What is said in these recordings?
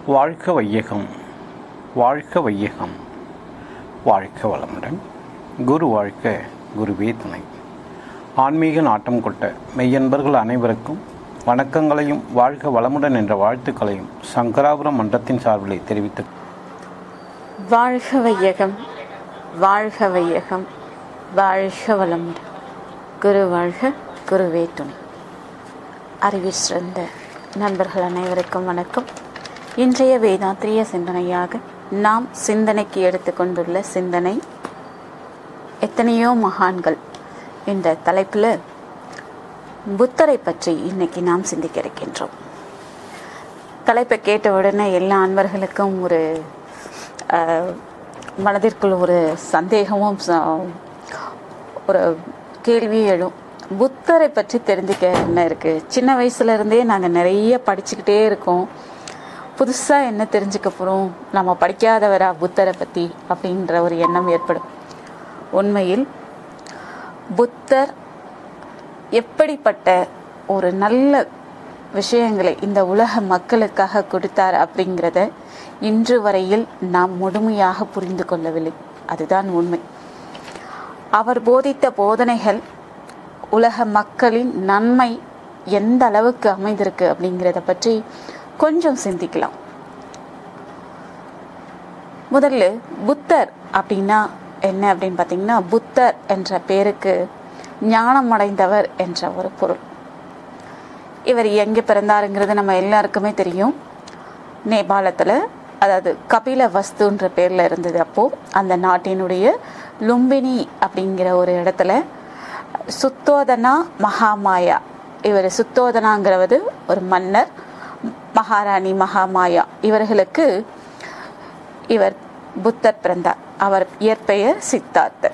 வாழ்க வையகம் வாழ்க வையகம் வாழ்க வளமுடன் குரு வாழ்க குருவே துணை ஆன்மீக நாட்டம் கொண்ட மெய்யன்பர்கள் அனைவருக்கும் வணக்கங்களையும் வாழ்க வளமுடன் என்ற வாழ்த்துக்களையும் சங்கராபுரம் மன்றத்தின் சார்பிலே தெரிவித்து வாழ்க வையகம் வாழ்க வையகம் வாழ்க வளமுடன் குரு வாழ்க குருவே துணை அறிவில் சிறந்த நண்பர்கள் அனைவருக்கும் வணக்கம் இன்றைய வேதாத்திரிய சிந்தனையாக நாம் சிந்தனைக்கு எடுத்துக்கொண்டுள்ள சிந்தனை எத்தனையோ மகான்கள் இந்த தலைப்பில் புத்தரை பற்றி இன்னைக்கு நாம் சிந்திக்க இருக்கின்றோம் தலைப்பை கேட்ட உடனே எல்லா அன்பர்களுக்கும் ஒரு அஹ், மனதிற்குள் ஒரு சந்தேகமும் ச- ஒரு கேள்வி எழும் புத்தரை பற்றி தெரிஞ்சுக்க என்ன இருக்கு சின்ன வயசுல இருந்தே நாங்கள் நிறைய படிச்சுக்கிட்டே இருக்கோம் புதுசாக என்ன தெரிஞ்சுக்க போகிறோம் நம்ம படிக்காதவரா புத்தரை பற்றி அப்படின்ற ஒரு எண்ணம் ஏற்படும் உண்மையில் புத்தர் எப்படிப்பட்ட ஒரு நல்ல விஷயங்களை இந்த உலக மக்களுக்காக கொடுத்தார் அப்படிங்கிறத இன்று வரையில் நாம் முழுமையாக புரிந்து கொள்ளவில்லை அதுதான் உண்மை அவர் போதித்த போதனைகள் உலக மக்களின் நன்மை எந்த அளவுக்கு அமைந்திருக்கு அப்படிங்கிறத பற்றி கொஞ்சம் சிந்திக்கலாம் முதல்ல புத்தர் அப்படின்னா என்ன அப்படின்னு பார்த்தீங்கன்னா புத்தர் என்ற பேருக்கு ஞானம் அடைந்தவர் என்ற ஒரு பொருள் இவர் எங்கே பிறந்தாருங்கிறது நம்ம எல்லாருக்குமே தெரியும் நேபாளத்தில் அதாவது கபில வஸ்துன்ற பேரில் இருந்தது அப்போது அந்த நாட்டினுடைய லும்பினி அப்படிங்கிற ஒரு இடத்துல சுத்தோதனா மகாமாயா இவர் சுத்தோதனாங்கிறவது ஒரு மன்னர் மகாராணி மகாமாயா இவர்களுக்கு இவர் புத்தர் பிறந்தார் அவர் இயற்பெயர் சித்தார்த்தர்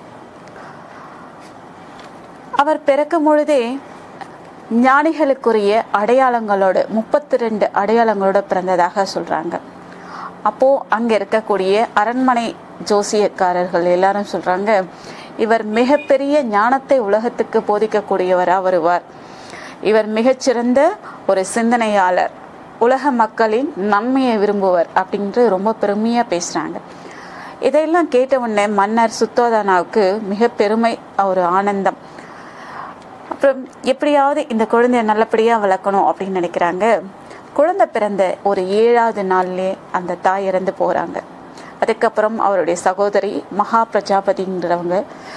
அவர் பிறக்கும் பொழுதே ஞானிகளுக்குரிய அடையாளங்களோடு முப்பத்தி ரெண்டு அடையாளங்களோட பிறந்ததாக சொல்றாங்க அப்போ அங்க இருக்கக்கூடிய அரண்மனை ஜோசியக்காரர்கள் எல்லாரும் சொல்றாங்க இவர் மிகப்பெரிய ஞானத்தை உலகத்துக்கு போதிக்கக்கூடியவரா வருவார் இவர் மிகச்சிறந்த ஒரு சிந்தனையாளர் உலக மக்களின் நன்மையை விரும்புவர் அப்படின்ட்டு ரொம்ப பெருமையா பேசுறாங்க இதையெல்லாம் கேட்ட உடனே மன்னர் சுத்தோதனாவுக்கு மிக பெருமை ஒரு ஆனந்தம் அப்புறம் எப்படியாவது இந்த குழந்தைய நல்லபடியாக வளர்க்கணும் அப்படின்னு நினைக்கிறாங்க குழந்தை பிறந்த ஒரு ஏழாவது நாள்லயே அந்த தாய் இறந்து போகிறாங்க அதுக்கப்புறம் அவருடைய சகோதரி மகா பிரஜாபதிங்கிறவங்க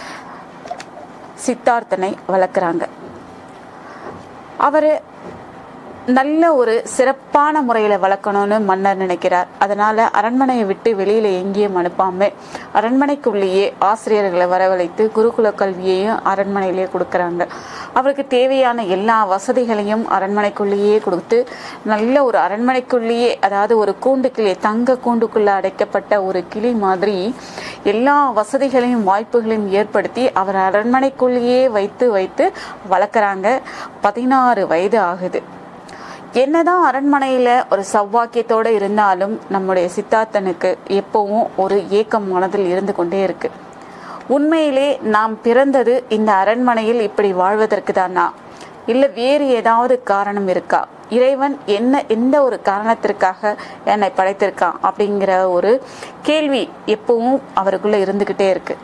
சித்தார்த்தனை வளர்க்குறாங்க அவர் நல்ல ஒரு சிறப்பான முறையில் வளர்க்கணும்னு மன்னர் நினைக்கிறார் அதனால அரண்மனையை விட்டு வெளியில எங்கேயும் அனுப்பாம அரண்மனைக்குள்ளேயே ஆசிரியர்களை வரவழைத்து குருகுல கல்வியையும் அரண்மனையிலேயே கொடுக்கறாங்க அவருக்கு தேவையான எல்லா வசதிகளையும் அரண்மனைக்குள்ளேயே கொடுத்து நல்ல ஒரு அரண்மனைக்குள்ளேயே அதாவது ஒரு கூண்டுக்குள்ளே தங்க கூண்டுக்குள்ள அடைக்கப்பட்ட ஒரு கிளி மாதிரி எல்லா வசதிகளையும் வாய்ப்புகளையும் ஏற்படுத்தி அவர் அரண்மனைக்குள்ளேயே வைத்து வைத்து வளர்க்குறாங்க பதினாறு வயது ஆகுது என்னதான் அரண்மனையில ஒரு சௌவாக்கியத்தோட இருந்தாலும் நம்முடைய சித்தார்த்தனுக்கு எப்பவும் ஒரு ஏக்கம் மனதில் இருந்து கொண்டே இருக்கு உண்மையிலே நாம் பிறந்தது இந்த அரண்மனையில் இப்படி வாழ்வதற்கு தானா இல்ல வேறு ஏதாவது காரணம் இருக்கா இறைவன் என்ன எந்த ஒரு காரணத்திற்காக என்னை படைத்திருக்கான் அப்படிங்கிற ஒரு கேள்வி எப்பவும் அவருக்குள்ள இருந்துகிட்டே இருக்கு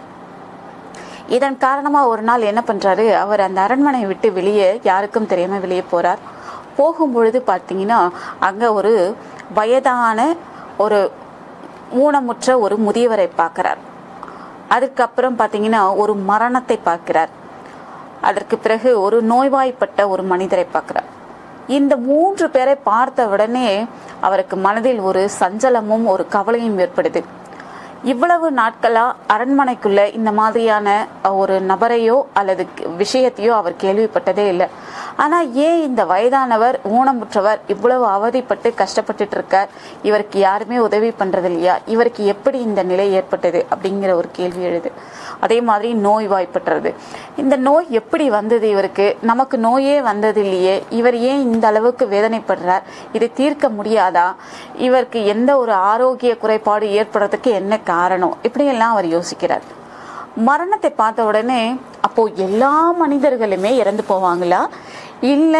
இதன் காரணமா ஒரு நாள் என்ன பண்றாரு அவர் அந்த அரண்மனையை விட்டு வெளியே யாருக்கும் தெரியாம வெளியே போறார் போகும்பொழுது பார்த்தீங்கன்னா அங்க ஒரு வயதான ஒரு ஊனமுற்ற ஒரு முதியவரை பார்க்கிறார் அதுக்கப்புறம் பார்த்தீங்கன்னா ஒரு மரணத்தை பார்க்கிறார் அதற்கு பிறகு ஒரு நோய்வாய்ப்பட்ட ஒரு மனிதரை பார்க்கிறார் இந்த மூன்று பேரை பார்த்த உடனே அவருக்கு மனதில் ஒரு சஞ்சலமும் ஒரு கவலையும் ஏற்படுது இவ்வளவு நாட்களா அரண்மனைக்குள்ள இந்த மாதிரியான ஒரு நபரையோ அல்லது விஷயத்தையோ அவர் கேள்விப்பட்டதே இல்லை ஆனா ஏன் இந்த வயதானவர் ஊனமுற்றவர் இவ்வளவு அவதிப்பட்டு கஷ்டப்பட்டுட்டு இருக்கார் இவருக்கு யாருமே உதவி பண்றது இல்லையா இவருக்கு எப்படி இந்த நிலை ஏற்பட்டது அப்படிங்கிற ஒரு கேள்வி எழுது அதே மாதிரி நோய் வாய்ப்பட்டுறது இந்த நோய் எப்படி வந்தது இவருக்கு நமக்கு நோயே வந்தது இல்லையே இவர் ஏன் இந்த அளவுக்கு வேதனைப்படுறார் இதை தீர்க்க முடியாதா இவருக்கு எந்த ஒரு ஆரோக்கிய குறைபாடு ஏற்படுறதுக்கு என்ன காரணம் இப்படியெல்லாம் அவர் யோசிக்கிறார் மரணத்தை பார்த்த உடனே அப்போ எல்லா மனிதர்களுமே இறந்து போவாங்களா இல்லை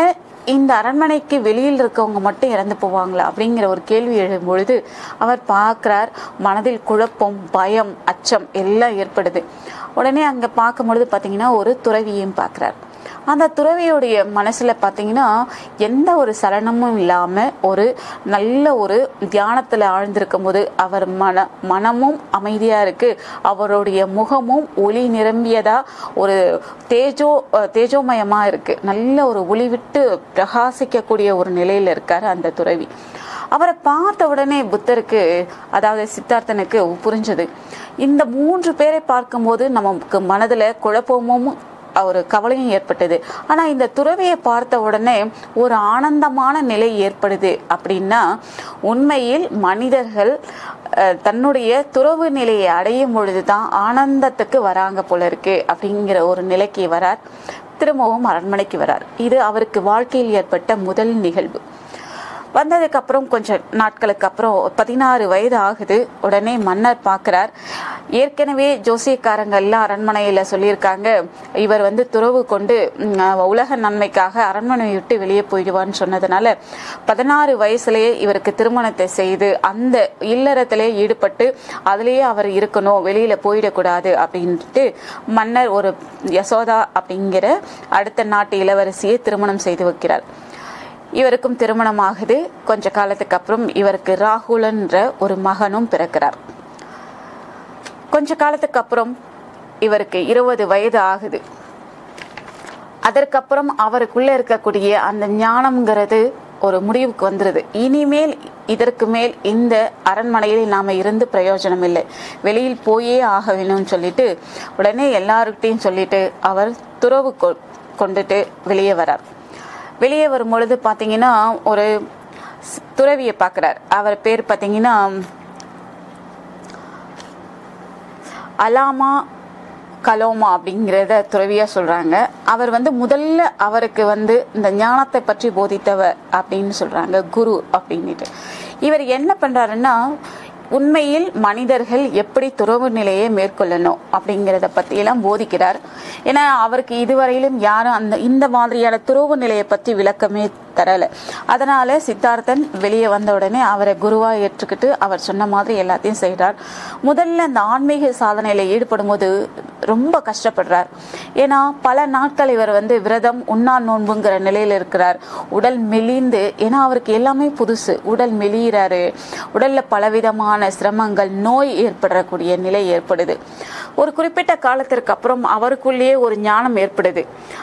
இந்த அரண்மனைக்கு வெளியில் இருக்கவங்க மட்டும் இறந்து போவாங்களா அப்படிங்கிற ஒரு கேள்வி எழும் பொழுது அவர் பார்க்கிறார் மனதில் குழப்பம் பயம் அச்சம் எல்லாம் ஏற்படுது உடனே அங்க பார்க்கும் பொழுது பார்த்தீங்கன்னா ஒரு துறவியையும் பார்க்கிறார் அந்த துறவியுடைய மனசுல பார்த்தீங்கன்னா எந்த ஒரு சலனமும் இல்லாம ஒரு நல்ல ஒரு தியானத்துல ஆழ்ந்திருக்கும் போது அவர் மன மனமும் அமைதியா இருக்கு அவருடைய முகமும் ஒளி நிரம்பியதா ஒரு தேஜோ அஹ், தேஜோமயமா இருக்கு நல்ல ஒரு ஒளி விட்டு பிரகாசிக்கக்கூடிய ஒரு நிலையில இருக்காரு அந்த துறவி அவரை பார்த்த உடனே புத்தருக்கு அதாவது சித்தார்த்தனுக்கு புரிஞ்சது இந்த மூன்று பேரை பார்க்கும்போது நமக்கு மனதுல குழப்பமும் ஒரு கவலையும் ஏற்பட்டது ஆனா இந்த துறவியை பார்த்த உடனே ஒரு ஆனந்தமான நிலை ஏற்படுது அப்படின்னா உண்மையில் மனிதர்கள் அஹ், தன்னுடைய துறவு நிலையை அடையும் பொழுதுதான் ஆனந்தத்துக்கு வராங்க போல இருக்கு அப்படிங்கிற ஒரு நிலைக்கு வரார் திரும்பவும் அரண்மனைக்கு வரார் இது அவருக்கு வாழ்க்கையில் ஏற்பட்ட முதல் நிகழ்வு வந்ததுக்கு அப்புறம் கொஞ்சம் நாட்களுக்கு அப்புறம் பதினாறு வயது ஆகுது உடனே மன்னர் பார்க்கிறார் ஏற்கனவே ஜோசியக்காரங்க எல்லாம் அரண்மனையில சொல்லியிருக்காங்க இவர் வந்து துறவு கொண்டு ம், உலக நன்மைக்காக அரண்மனையை விட்டு வெளியே போயிடுவான்னு சொன்னதுனால பதினாறு வயசுலயே இவருக்கு திருமணத்தை செய்து அந்த இல்லறத்திலே ஈடுபட்டு அதுலயே அவர் இருக்கணும் வெளியில போயிடக்கூடாது அப்படின்ட்டு மன்னர் ஒரு யசோதா அப்படிங்கிற அடுத்த நாட்டு இளவரசியை திருமணம் செய்து வைக்கிறார் இவருக்கும் திருமணம் ஆகுது கொஞ்ச காலத்துக்கு அப்புறம் இவருக்கு ராகுலன்ற ஒரு மகனும் பிறக்கிறார் கொஞ்ச காலத்துக்கு அப்புறம் இவருக்கு இருபது வயது ஆகுது அதற்கப்புறம் அவருக்குள்ள இருக்கக்கூடிய அந்த ஞானம்ங்கிறது ஒரு முடிவுக்கு வந்துருது இனிமேல் இதற்கு மேல் இந்த அரண்மனையில் நாம இருந்து பிரயோஜனம் இல்லை வெளியில் போயே ஆக வேணும்னு சொல்லிட்டு உடனே எல்லார்கிட்டையும் சொல்லிட்டு அவர் துறவு கொ- கொண்டுட்டு வெளியே வரார் வெளியே வரும் பொழுது பார்த்தீங்கன்னா ஒரு ஸ்- துறவியை பார்க்குறார் அவர் பேர் பார்த்தீங்கன்னா அலாமா கலோமா அப்படிங்கிறத துறவியா சொல்றாங்க அவர் வந்து முதல்ல அவருக்கு வந்து இந்த ஞானத்தை பற்றி போதித்தவர் அப்படின்னு சொல்றாங்க குரு அப்படின்னுட்டு இவர் என்ன பண்றாருன்னா உண்மையில் மனிதர்கள் எப்படி துறவு நிலையை மேற்கொள்ளணும் அப்படிங்கிறத பற்றியெல்லாம் போதிக்கிறார் ஏன்னா அவருக்கு இதுவரையிலும் யாரும் அந்த இந்த மாதிரியான துறவு நிலையை பற்றி விளக்கமே தரல அதனால சித்தார்த்தன் வெளியே வந்த உடனே அவரை குருவா ஏற்றுக்கிட்டு அவர் சொன்ன மாதிரி எல்லாத்தையும் செய்கிறார் முதல்ல அந்த ஆன்மீக சாதனையில ஈடுபடும் போது ரொம்ப கஷ்டப்படுறார் ஏன்னா பல நாட்கள் இவர் வந்து விரதம் உண்ணா நோன்புங்கிற நிலையில இருக்கிறார் உடல் மெலிந்து ஏன்னா அவருக்கு எல்லாமே புதுசு உடல் மெலியிறாரு உடல்ல பலவிதமான சிரமங்கள் நோய் ஏற்படக்கூடிய நிலை ஏற்படுது ஒரு குறிப்பிட்ட காலத்திற்கு அப்புறம் அவருக்குள்ளேயே ஒரு ஞானம் ஏற்படுது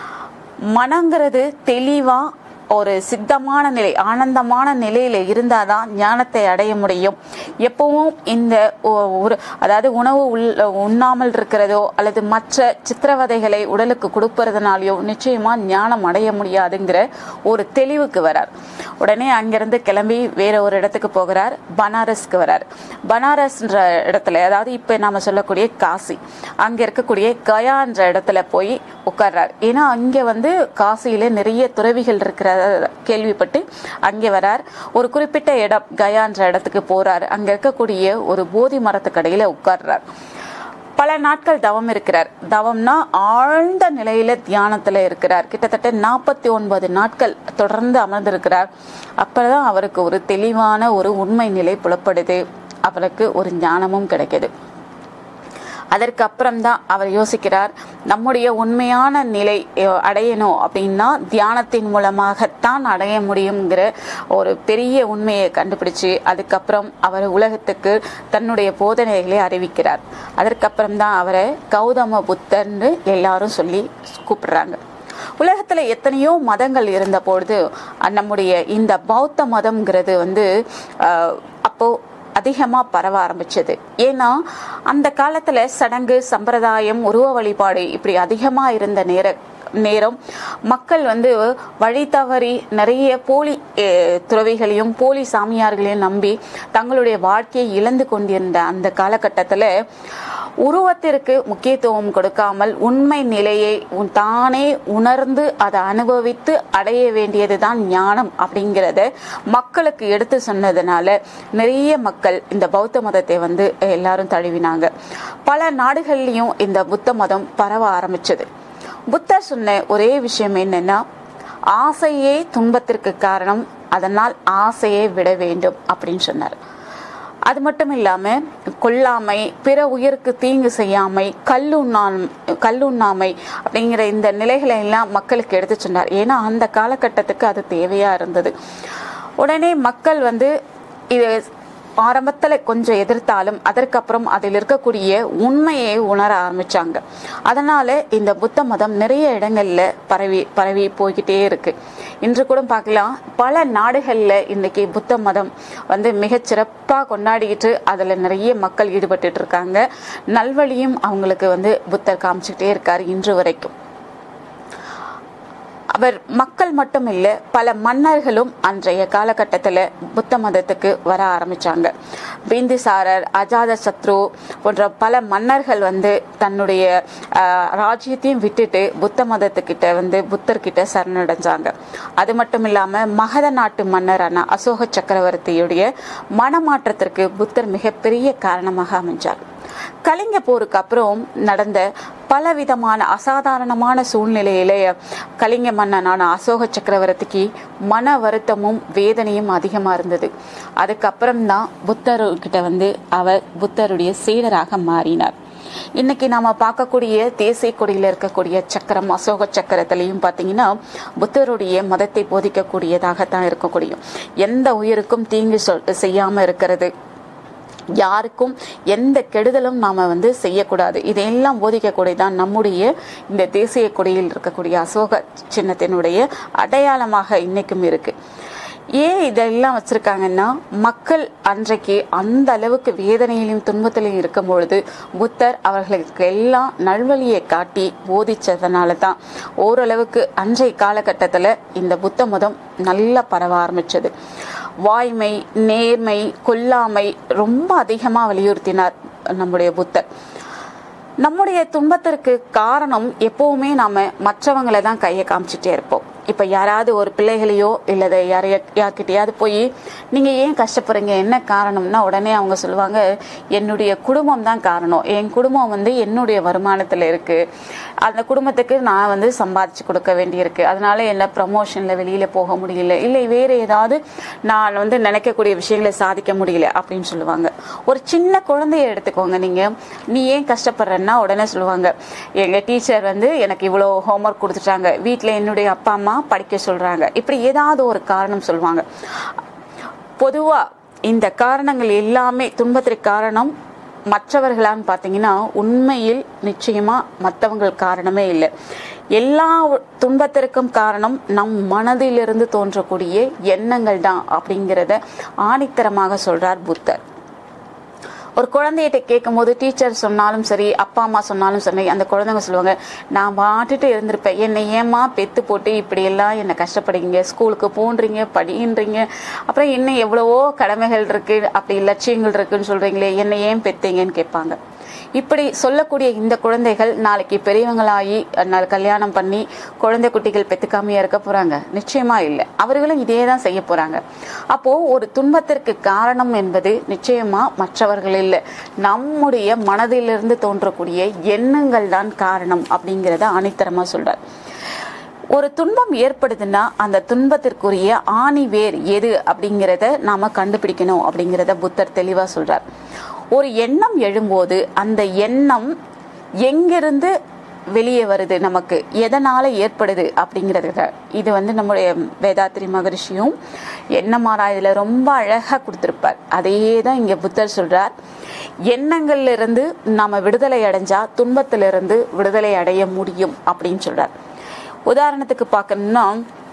மனங்கிறது தெளிவா ஒரு சித்தமான நிலை ஆனந்தமான நிலையில இருந்தாதான் ஞானத்தை அடைய முடியும் எப்பவும் இந்த ஒ- ஒரு அதாவது உணவு உள் உண்ணாமல் இருக்கிறதோ அல்லது மற்ற சித்திரவதைகளை உடலுக்கு கொடுப்பறதுனாலயோ நிச்சயமா ஞானம் அடைய முடியாதுங்கிற ஒரு தெளிவுக்கு வரார் உடனே அங்கிருந்து கிளம்பி வேற ஒரு இடத்துக்கு போகிறார் பனாரஸ்க்கு வரார் பனாரஸ்ன்ற இடத்துல அதாவது இப்ப நாம சொல்லக்கூடிய காசி அங்க இருக்கக்கூடிய கயான்ற இடத்துல போய் உட்கார்றார் ஏன்னா அங்க வந்து காசியில நிறைய துறவிகள் இருக்கிற கேள்விப்பட்டு அங்கே வரார் ஒரு குறிப்பிட்ட இடம் கயான்ற இடத்துக்கு போறார் அங்க இருக்கக்கூடிய ஒரு போதி மரத்துக்கடையில உட்கார்றார் பல நாட்கள் தவம் இருக்கிறார் தவம்னா ஆழ்ந்த நிலையில தியானத்துல இருக்கிறார் கிட்டத்தட்ட நாற்பத்தி ஒன்பது நாட்கள் தொடர்ந்து அமர்ந்திருக்கிறார் அப்பதான் அவருக்கு ஒரு தெளிவான ஒரு உண்மை நிலை புலப்படுது அவருக்கு ஒரு ஞானமும் கிடைக்குது அதற்கு அப்புறம் தான் அவர் யோசிக்கிறார் நம்முடைய உண்மையான நிலை அஹ், அடையணும் அப்படின்னா தியானத்தின் மூலமாகத்தான் அடைய முடியுங்கிற ஒரு பெரிய உண்மையை கண்டுபிடிச்சு அதுக்கப்புறம் அவர் உலகத்துக்கு தன்னுடைய போதனைகளை அறிவிக்கிறார் அதற்கப்புறம் தான் அவரை கௌதம புத்தர்னு எல்லாரும் சொல்லி கூப்பிடுறாங்க உலகத்துல எத்தனையோ மதங்கள் இருந்த பொழுது அஹ், நம்முடைய இந்த பௌத்த மதம்ங்கிறது வந்து அஹ், அப்போ அதிகமா பரவ ஆரம்பிச்சது ஏன்னா அந்த காலத்துல சடங்கு சம்பிரதாயம் உருவ வழிபாடு இப்படி அதிகமா இருந்த நேர நேரம் மக்கள் வந்து வழி தவறி நிறைய போலி அஹ், துறவிகளையும் போலி சாமியார்களையும் நம்பி தங்களுடைய வாழ்க்கையை இழந்து கொண்டிருந்த அந்த காலகட்டத்துல உருவத்திற்கு முக்கியத்துவம் கொடுக்காமல் உண்மை நிலையை உன் தானே உணர்ந்து அதை அனுபவித்து அடைய வேண்டியதுதான் ஞானம் அப்படிங்கிறத மக்களுக்கு எடுத்து சொன்னதுனால நிறைய மக்கள் இந்த பௌத்த மதத்தை வந்து எல்லாரும் தழுவினாங்க பல நாடுகள்லயும் இந்த புத்த மதம் பரவ ஆரம்பிச்சது புத்தர் சொன்ன ஒரே விஷயம் என்னன்னா ஆசையே துன்பத்திற்கு காரணம் அதனால் ஆசையை விட வேண்டும் அப்படின்னு சொன்னார் அது மட்டும் இல்லாம கொல்லாமை பிற உயிருக்கு தீங்கு செய்யாமை கல்லுண்ணாம் கல்லுண்ணாமை அப்படிங்கிற இந்த நிலைகளை எல்லாம் மக்களுக்கு எடுத்து சொன்னார் ஏன்னா அந்த காலகட்டத்துக்கு அது தேவையா இருந்தது உடனே மக்கள் வந்து இது ஆரம்பத்துல கொஞ்சம் எதிர்த்தாலும் அதற்கப்புறம் அதில் இருக்கக்கூடிய உண்மையை உணர ஆரம்பிச்சாங்க அதனால இந்த புத்த மதம் நிறைய இடங்கள்ல பரவி பரவி போய்கிட்டே இருக்கு இன்று கூட பார்க்கலாம் பல நாடுகள்ல இன்னைக்கு புத்த மதம் வந்து மிகச் சிறப்பா கொண்டாடிக்கிட்டு அதுல நிறைய மக்கள் ஈடுபட்டுட்டு இருக்காங்க நல்வழியும் அவங்களுக்கு வந்து புத்தர் காமிச்சுக்கிட்டே இருக்காரு இன்று வரைக்கும் அவர் மக்கள் மட்டும் இல்ல பல மன்னர்களும் அன்றைய காலகட்டத்தில் புத்த மதத்துக்கு வர ஆரம்பிச்சாங்க பிந்திசாரர் அஜாத சத்ரு போன்ற பல மன்னர்கள் வந்து தன்னுடைய ஆஹ், ராஜ்யத்தையும் விட்டுட்டு புத்த மதத்துக்கிட்ட வந்து புத்தர்கிட்ட சரணடைஞ்சாங்க அது மட்டும் இல்லாம மகத நாட்டு மன்னரான அசோக சக்கரவர்த்தியுடைய மனமாற்றத்திற்கு புத்தர் மிகப்பெரிய காரணமாக அமைஞ்சார் கலிங்க போருக்கு அப்புறம் நடந்த பலவிதமான அசாதாரணமான சூழ்நிலையிலே கலிங்க மன்னனான அசோக சக்கரவர்த்திக்கு மன வருத்தமும் வேதனையும் அதிகமா இருந்தது அதுக்கப்புறம் தான் புத்தர்கிட்ட வந்து அவர் புத்தருடைய சீடராக மாறினார் இன்னைக்கு நாம பார்க்கக்கூடிய தேசிய கொடியில இருக்கக்கூடிய சக்கரம் அசோக சக்கரத்திலையும் பார்த்தீங்கன்னா புத்தருடைய மதத்தை போதிக்கக்கூடியதாகத்தான் இருக்கக்கூடிய எந்த உயிருக்கும் தீங்கு சொல் செய்யாம இருக்கிறது யாருக்கும் எந்த கெடுதலும் நாம வந்து செய்யக்கூடாது இதையெல்லாம் போதிக்கக்கூடியதான் நம்முடைய இந்த தேசிய கொடியில் இருக்கக்கூடிய அசோக சின்னத்தினுடைய அடையாளமாக இன்னைக்கும் இருக்கு ஏன் இதெல்லாம் வச்சிருக்காங்கன்னா மக்கள் அன்றைக்கு அந்த அளவுக்கு வேதனையிலும் துன்பத்திலையும் இருக்கும் பொழுது புத்தர் அவர்களுக்கு எல்லாம் நல்வழியை காட்டி போதிச்சதுனால தான் ஓரளவுக்கு அன்றைய காலகட்டத்தில் இந்த புத்த மதம் நல்லா பரவ ஆரம்பிச்சது வாய்மை நேர்மை கொல்லாமை ரொம்ப அதிகமாக வலியுறுத்தினார் நம்முடைய புத்தர் நம்முடைய துன்பத்திற்கு காரணம் எப்பவுமே நாம மற்றவங்களை தான் கையை காமிச்சிட்டே இருப்போம் இப்ப யாராவது ஒரு பிள்ளைகளையோ இல்லத யாரைய யார்கிட்டயாவது போய் நீங்க ஏன் கஷ்டப்படுறீங்க என்ன காரணம்னா உடனே அவங்க சொல்லுவாங்க என்னுடைய குடும்பம் தான் காரணம் என் குடும்பம் வந்து என்னுடைய வருமானத்துல இருக்கு அந்த குடும்பத்துக்கு நான் வந்து சம்பாதிச்சு கொடுக்க வேண்டியிருக்கு அதனால என்ன ப்ரமோஷன்ல வெளியில போக முடியல இல்லை வேற ஏதாவது நான் வந்து நினைக்கக்கூடிய விஷயங்களை சாதிக்க முடியல அப்படின்னு சொல்லுவாங்க ஒரு சின்ன குழந்தைய எடுத்துக்கோங்க நீங்க நீ ஏன் கஷ்டப்படுறன்னா உடனே சொல்லுவாங்க எங்க டீச்சர் வந்து எனக்கு இவ்வளோ ஹோம்ஒர்க் கொடுத்துட்டாங்க வீட்டில் என்னுடைய அப்பா அம்மா படிக்க சொல்றாங்க இப்படி ஏதாவது ஒரு காரணம் சொல்லுவாங்க பொதுவா இந்த காரணங்கள் எல்லாமே துன்பத்திற்கு காரணம் மற்றவர்களான்னு பார்த்தீங்கன்னா உண்மையில் நிச்சயமா மற்றவங்கள் காரணமே இல்லை எல்லா துன்பத்திற்கும் காரணம் நம் மனதிலிருந்து தோன்றக்கூடிய எண்ணங்கள் தான் அப்படிங்கிறத ஆணித்தரமாக சொல்றார் புத்தர் ஒரு குழந்தைகிட்ட கேட்கும்போது டீச்சர் சொன்னாலும் சரி அப்பா அம்மா சொன்னாலும் சரி அந்த குழந்தைங்க சொல்லுவாங்க நான் பாட்டுட்டு இருந்திருப்பேன் என்னை ஏமா பெத்து போட்டு இப்படி எல்லாம் என்னை கஷ்டப்படுறீங்க ஸ்கூலுக்கு போன்றீங்க படின்றீங்க அப்புறம் இன்னும் எவ்வளவோ கடமைகள் இருக்கு அப்படி லட்சியங்கள் இருக்குன்னு சொல்றீங்களே என்னை ஏன் பெத்தீங்கன்னு கேட்பாங்க இப்படி சொல்லக்கூடிய இந்த குழந்தைகள் நாளைக்கு பெரியவங்களாகி நாளை கல்யாணம் பண்ணி குழந்தை குட்டிகள் பெத்துக்காமையா இருக்க போறாங்க நிச்சயமா இல்லை அவர்களும் இதே தான் செய்ய போறாங்க அப்போ ஒரு துன்பத்திற்கு காரணம் என்பது நிச்சயமா மற்றவர்கள் இல்லை நம்முடைய மனதிலிருந்து தோன்றக்கூடிய எண்ணங்கள் தான் காரணம் அப்படிங்கிறத அணித்தரமா சொல்றார் ஒரு துன்பம் ஏற்படுதுன்னா அந்த துன்பத்திற்குரிய ஆணி வேர் எது அப்படிங்கிறத நாம கண்டுபிடிக்கணும் அப்படிங்கிறத புத்தர் தெளிவா சொல்றார் ஒரு எண்ணம் எழும்போது அந்த எண்ணம் எங்கிருந்து வெளியே வருது நமக்கு எதனால ஏற்படுது அப்படிங்கிறது இது வந்து நம்முடைய வேதாத்திரி மகரிஷியும் எண்ணமாராயதுல ரொம்ப அழகா கொடுத்திருப்பார் அதையே தான் இங்க புத்தர் சொல்றார் எண்ணங்கள்ல இருந்து நாம விடுதலை அடைஞ்சா துன்பத்திலிருந்து விடுதலை அடைய முடியும் அப்படின்னு சொல்றார் உதாரணத்துக்கு பார்க்கணும்னா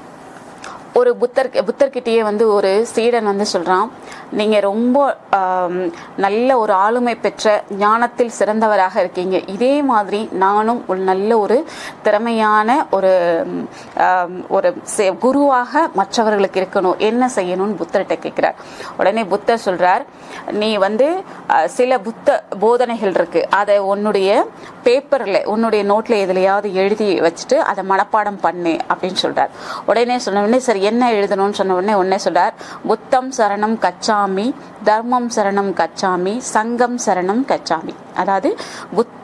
ஒரு புத்தர் புத்தர்கிட்டயே வந்து ஒரு சீடன் வந்து சொல்றான் நீங்க ரொம்ப ஆம், நல்ல ஒரு ஆளுமை பெற்ற ஞானத்தில் சிறந்தவராக இருக்கீங்க இதே மாதிரி நானும் ஒரு நல்ல ஒரு திறமையான ஒரு ம், ஆம், ஒரு சே- குருவாக மற்றவர்களுக்கு இருக்கணும் என்ன செய்யணும்னு புத்தர்கிட்ட கேட்கிறார் உடனே புத்தர் சொல்றார் நீ வந்து அஹ், சில புத்த போதனைகள் இருக்கு அதை உன்னுடைய பேப்பர்ல உன்னுடைய நோட்ல எதுலையாவது எழுதி வச்சுட்டு அதை மனப்பாடம் பண்ணு அப்படின்னு சொல்றார் உடனே சொன்ன உடனே சரி என்ன எழுதணும்னு சொன்ன உடனே உடனே சொல்றார் புத்தம் சரணம் கச்சாமி தர்மம் சரணம் கச்சாமி சங்கம் சரணம் கச்சாமி அதாவது புத்த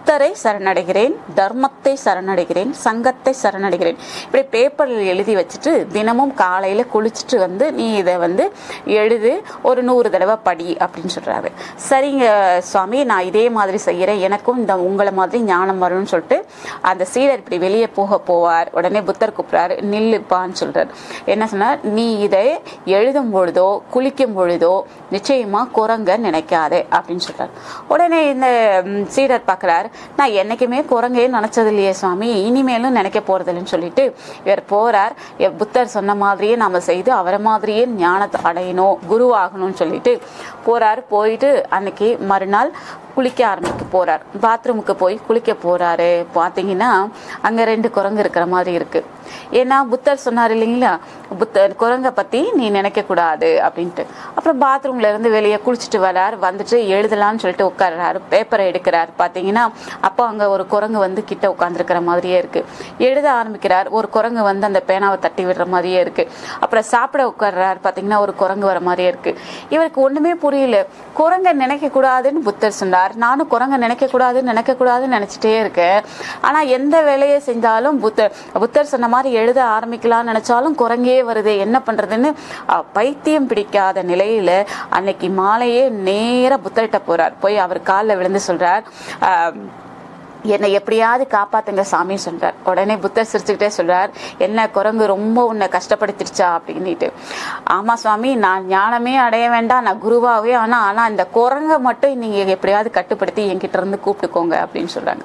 புத்தரை சரணடைகிறேன் தர்மத்தை சரணடைகிறேன் சங்கத்தை சரணடைகிறேன் இப்படி பேப்பரில் எழுதி வச்சுட்டு தினமும் காலையில குளிச்சுட்டு வந்து நீ இதை வந்து எழுது ஒரு நூறு தடவை படி அப்படின்னு சொல்றாரு சரிங்க சுவாமி நான் இதே மாதிரி செய்யறேன் எனக்கும் இந்த உங்களை மாதிரி ஞானம் வரும்னு சொல்லிட்டு அந்த சீடர் இப்படி வெளியே போக போவார் உடனே புத்தர் கூப்பிடுறாரு நில்லுப்பான்னு சொல்றாரு என்ன சொன்னார் நீ இதை எழுதும் பொழுதோ குளிக்கும் பொழுதோ நிச்சயமா குரங்க நினைக்காதே அப்படின்னு சொல்றாரு உடனே இந்த ம், சீடர் பார்க்கறாரு நான் என்னைக்குமே குரங்கே நினைச்சது இல்லையே சுவாமி இனிமேலும் நினைக்க போறதில்லைன்னு சொல்லிட்டு இவர் போறார் எ- புத்தர் சொன்ன மாதிரியே நாம செய்து அவரை மாதிரியே ஞானத்தை அடையணும் குரு ஆகணும்னு சொல்லிட்டு போறாரு போயிட்டு அன்னைக்கு மறுநாள் குளிக்க ஆரம்பிக்க போறார் பாத்ரூமுக்கு போய் குளிக்க போறாரு பாத்தீங்கன்னா அங்க ரெண்டு குரங்கு இருக்கிற மாதிரி இருக்கு ஏன்னா புத்தர் சொன்னார் இல்லைங்களா புத்தர் குரங்கை பத்தி நீ நினைக்க கூடாது அப்படின்ட்டு அப்புறம் பாத்ரூம்ல இருந்து வெளியே குளிச்சுட்டு வரார் வந்துட்டு எழுதலாம்னு சொல்லிட்டு உட்கார்றாரு பேப்பரை எடுக்கிறார் பாத்தீங்கன்னா அப்போ அங்க ஒரு குரங்கு வந்து கிட்ட உட்காந்துருக்கிற மாதிரியே இருக்கு எழுத ஆரம்பிக்கிறார் ஒரு குரங்கு வந்து அந்த பேனாவை தட்டி விடுற மாதிரியே இருக்கு அப்புறம் சாப்பிட உட்கார்றாரு பாத்தீங்கன்னா ஒரு குரங்கு வர மாதிரியே இருக்கு இவருக்கு ஒண்ணுமே புரியல குரங்கை நினைக்க கூடாதுன்னு புத்தர் சொன்னார் நானும் குரங்கை நினைக்க கூடாதுன்னு நினைக்க கூடாதுன்னு நினைச்சிட்டே இருக்கேன் ஆனா எந்த வேலையை செஞ்சாலும் புத்தர் புத்தர் சொன்ன மாதிரி எழுத ஆரம்பிக்கலாம்னு நினைச்சாலும் குரங்கே வருது என்ன பண்றதுன்னு அஹ், பைத்தியம் பிடிக்காத நிலையில அன்னைக்கு மாலையே நேரா புத்தர்கிட்ட போறார் போய் அவர் காலில் விழுந்து சொல்றார் அஹ், என்னை எப்படியாவது காப்பாத்துங்க சாமி சொல்றார் உடனே புத்தர் சிரிச்சுக்கிட்டே சொல்றார் என்ன குரங்கு ரொம்ப உன்னை கஷ்டப்படுத்திருச்சா அப்படின்னுட்டு ஆமா சுவாமி நான் ஞானமே அடைய வேண்டாம் நான் குருவாவே ஆனா ஆனா இந்த குரங்கை மட்டும் நீங்க எப்படியாவது கட்டுப்படுத்தி என்கிட்ட இருந்து கூப்பிட்டுக்கோங்க அப்படின்னு சொல்றாங்க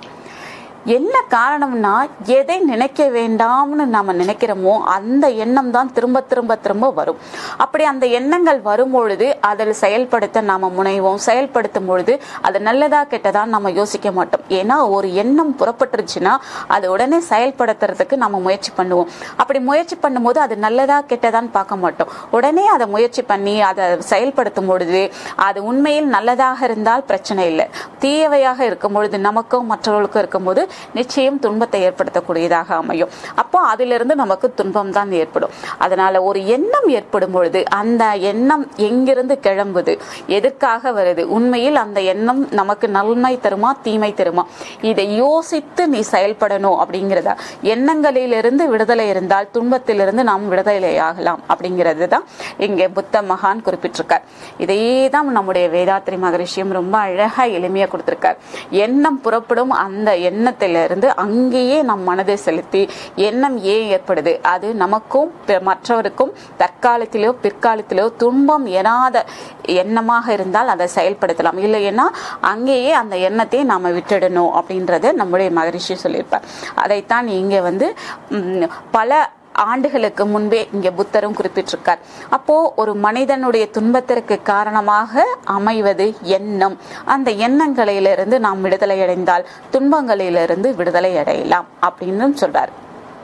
என்ன காரணம்னா எதை நினைக்க வேண்டாம்னு நாம நினைக்கிறோமோ அந்த எண்ணம் தான் திரும்ப திரும்ப திரும்ப வரும் அப்படி அந்த எண்ணங்கள் வரும் பொழுது அதில் செயல்படுத்த நாம முனைவோம் செயல்படுத்தும் பொழுது அது நல்லதா கெட்டதா நம்ம யோசிக்க மாட்டோம் ஏன்னா ஒரு எண்ணம் புறப்பட்டுருச்சுன்னா அது உடனே செயல்படுத்துறதுக்கு நம்ம முயற்சி பண்ணுவோம் அப்படி முயற்சி பண்ணும்போது அது நல்லதா கெட்டதான்னு பார்க்க மாட்டோம் உடனே அதை முயற்சி பண்ணி அதை செயல்படுத்தும் பொழுது அது உண்மையில் நல்லதாக இருந்தால் பிரச்சனை இல்லை தீயவையாக இருக்கும் பொழுது நமக்கும் மற்றவர்களுக்கும் இருக்கும்போது நிச்சயம் துன்பத்தை ஏற்படுத்தக்கூடியதாக அமையும் அப்போ அதிலிருந்து நமக்கு துன்பம் தான் ஏற்படும் அதனால ஒரு எண்ணம் ஏற்படும் பொழுது அந்த எண்ணம் எங்கிருந்து கிளம்புது எதற்காக வருது உண்மையில் அந்த எண்ணம் நமக்கு நன்மை தருமா தீமை தருமா இதை யோசித்து நீ செயல்படணும் அப்படிங்கிறதா எண்ணங்களிலிருந்து விடுதலை இருந்தால் துன்பத்திலிருந்து நாம் விடுதலை ஆகலாம் அப்படிங்கிறது தான் இங்கே புத்த மகான் குறிப்பிட்டிருக்கார் இதையே தான் நம்முடைய வேதாத்திரி மகரிஷியும் ரொம்ப அழகா எளிமையா கொடுத்திருக்கார் எண்ணம் புறப்படும் அந்த எண்ணத்திலிருந்து அங்கேயே நம் மனதை செலுத்தி எண்ணம் ஏன் ஏற்படுது அது நமக்கும் பிற- மற்றவருக்கும் தற்காலத்திலோ பிற்காலத்திலோ துன்பம் எனாத எண்ணமாக இருந்தால் அதை செயல்படுத்தலாம் இல்லைன்னா அங்கேயே அந்த எண்ணத்தை நாம விட்டுடணும் அப்படின்றத நம்முடைய மகரிஷி சொல்லியிருப்பார் அதைத்தான் இங்க வந்து ம், பல ஆண்டுகளுக்கு முன்பே இங்க புத்தரும் குறிப்பிட்டிருக்கார் அப்போ ஒரு மனிதனுடைய துன்பத்திற்கு காரணமாக அமைவது எண்ணம் அந்த எண்ணங்களிலிருந்து நாம் விடுதலை அடைந்தால் துன்பங்களிலிருந்து விடுதலை அடையலாம் அப்படின்னு சொல்றார்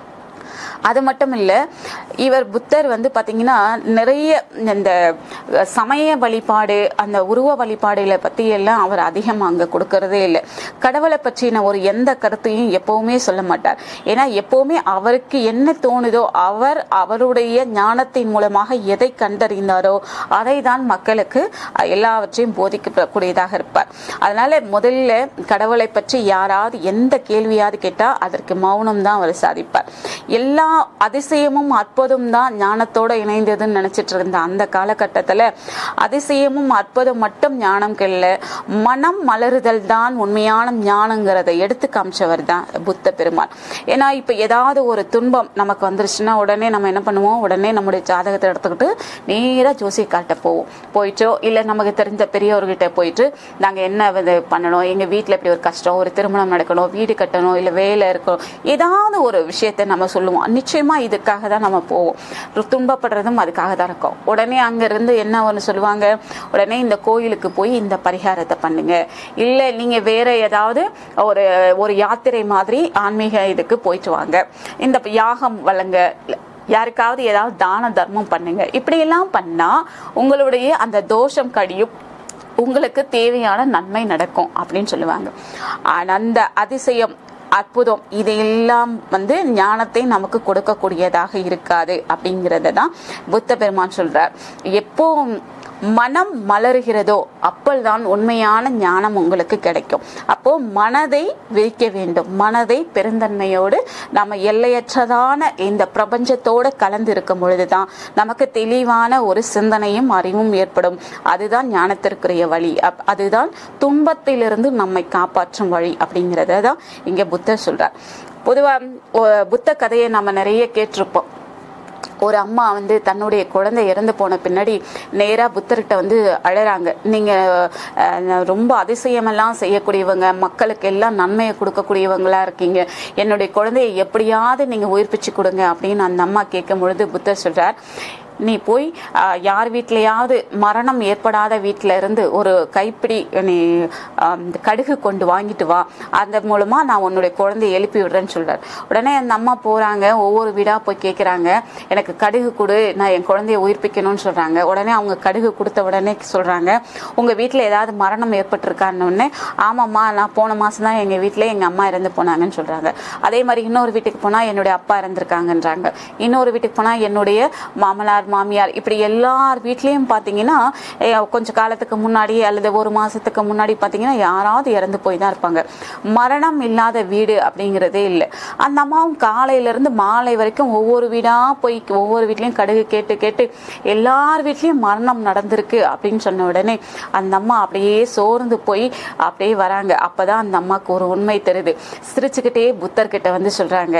அது மட்டும் இல்ல இவர் புத்தர் வந்து பாத்தீங்கன்னா நிறைய இந்த சமய வழிபாடு அந்த உருவ வழிபாடுகளை பத்தி எல்லாம் அவர் அதிகம் அங்க கொடுக்கறதே இல்லை கடவுளை பற்றின ஒரு எந்த கருத்தையும் எப்பவுமே சொல்ல மாட்டார் ஏன்னா எப்பவுமே அவருக்கு என்ன தோணுதோ அவர் அவருடைய ஞானத்தின் மூலமாக எதை கண்டறிந்தாரோ அதை தான் மக்களுக்கு எல்லாவற்றையும் போதிக்கக்கூடியதாக இருப்பார் அதனால முதல்ல கடவுளை பற்றி யாராவது எந்த கேள்வியாவது கேட்டா அதற்கு மௌனம் தான் அவர் சாதிப்பார் எல்லா அதிசயமும் அற்புதம் தான் ஞானத்தோட இணைந்ததுன்னு நினைச்சிட்டு இருந்த அந்த காலகட்டத்துல அதிசயமும் அற்புதம் மட்டும் ஞானம் கல்ல மனம் மலருதல் தான் உண்மையான ஞானங்கிறதை எடுத்து காமிச்சவர் தான் புத்த பெருமாள் ஏன்னா இப்ப ஏதாவது ஒரு துன்பம் நமக்கு வந்துருச்சுன்னா உடனே நம்ம என்ன பண்ணுவோம் உடனே நம்முடைய ஜாதகத்தை எடுத்துக்கிட்டு நேரா ஜோசியக்கார்ட்ட போவோம் போயிட்டோ இல்ல நமக்கு தெரிஞ்ச பெரியவர்கிட்ட போயிட்டு நாங்க என்ன இது பண்ணணும் எங்க வீட்ல இப்படி ஒரு கஷ்டம் ஒரு திருமணம் நடக்கணும் வீடு கட்டணும் இல்ல வேலை இருக்கணும் ஏதாவது ஒரு விஷயத்தை நம்ம சொல்லுவோம் நிச்சயமா இதுக்காக தான் நம்ம போவோம் ஒரு துன்பப்படுறதும் அதுக்காக தான் இருக்கும் உடனே அங்க இருந்து என்ன ஒன்று சொல்லுவாங்க உடனே இந்த கோயிலுக்கு போய் இந்த பரிகாரத்தை பண்ணுங்க இல்ல நீங்க வேற ஏதாவது ஒரு ஒரு யாத்திரை மாதிரி ஆன்மீக இதுக்கு போயிட்டு வாங்க இந்த யாகம் வழங்க யாருக்காவது ஏதாவது தான தர்மம் பண்ணுங்க இப்படி எல்லாம் பண்ணா உங்களுடைய அந்த தோஷம் கடியும் உங்களுக்கு தேவையான நன்மை நடக்கும் அப்படின்னு சொல்லுவாங்க ஆனா அந்த அதிசயம் அற்புதம் இதையெல்லாம் வந்து ஞானத்தை நமக்கு கொடுக்கக்கூடியதாக இருக்காது அப்படிங்கறத தான் புத்த பெருமான் சொல்றார் எப்போ மனம் மலருகிறதோ அப்பல்தான் உண்மையான ஞானம் உங்களுக்கு கிடைக்கும் அப்போ மனதை விரிக்க வேண்டும் மனதை பெருந்தன்மையோடு நம்ம எல்லையற்றதான இந்த பிரபஞ்சத்தோடு கலந்து இருக்கும் பொழுதுதான் நமக்கு தெளிவான ஒரு சிந்தனையும் அறிவும் ஏற்படும் அதுதான் ஞானத்திற்குரிய வழி அப்- அதுதான் துன்பத்திலிருந்து நம்மை காப்பாற்றும் வழி அப்படிங்கறத தான் இங்க புத்தர் சொல்றார் பொதுவா ஒ- புத்த கதையை நம்ம நிறைய கேட்டிருப்போம் ஒரு அம்மா வந்து தன்னுடைய குழந்தை இறந்து போன பின்னாடி நேரா புத்தர்கிட்ட வந்து அழறாங்க நீங்க அஹ், ரொம்ப அதிசயமெல்லாம் செய்யக்கூடியவங்க மக்களுக்கு எல்லாம் நன்மையை கொடுக்கக்கூடியவங்களா இருக்கீங்க என்னுடைய குழந்தையை எப்படியாவது நீங்க உயிர்ப்பிச்சு கொடுங்க அப்படின்னு அந்த அம்மா கேட்கும் பொழுது புத்தர் சொல்றார் நீ போய் அஹ், யார் வீட்லயாவது மரணம் ஏற்படாத வீட்ல இருந்து ஒரு கைப்பிடி நீ அஹ், இந்த கடுகு கொண்டு வாங்கிட்டு வா அந்த மூலமா நான் உன்னுடைய குழந்தையை எழுப்பி விடுறேன்னு சொல்றாரு உடனே அந்த அம்மா போறாங்க ஒவ்வொரு வீடா போய் கேக்குறாங்க எனக்கு கடுகு கொடு நான் என் குழந்தைய உயிர்ப்பிக்கணும்னு சொல்றாங்க உடனே அவங்க கடுகு கொடுத்த உடனே சொல்றாங்க உங்க வீட்ல ஏதாவது மரணம் ஏற்பட்டிருக்கான்னு உடனே ஆமாம்மா நான் போன மாசம் தான் எங்க வீட்ல எங்க அம்மா இறந்து போனாங்கன்னு சொல்றாங்க அதே மாதிரி இன்னொரு வீட்டுக்கு போனா என்னுடைய அப்பா இறந்திருக்காங்கன்றாங்க இன்னொரு வீட்டுக்கு போனா என்னுடைய மாமனார் மாமியார் இப்படி எல்லார் வீட்லயும் பாத்தீங்கன்னா அஹ், கொஞ்ச காலத்துக்கு முன்னாடி அல்லது ஒரு மாசத்துக்கு முன்னாடி பாத்தீங்கன்னா யாராவது இறந்து போய் தான் இருப்பாங்க மரணம் இல்லாத வீடு அப்படிங்கிறதே இல்லை அந்த அம்மாவும் காலையில இருந்து மாலை வரைக்கும் ஒவ்வொரு வீடா போய் ஒவ்வொரு வீட்லயும் கடுகு கேட்டு கேட்டு எல்லார் வீட்லயும் மரணம் நடந்திருக்கு அப்படின்னு சொன்ன உடனே அந்த அம்மா அப்படியே சோர்ந்து போய் அப்படியே வராங்க அப்பதான் அந்த அம்மாக்கு ஒரு உண்மை தெரியுது சிரிச்சுக்கிட்டே புத்தர்கிட்ட வந்து சொல்றாங்க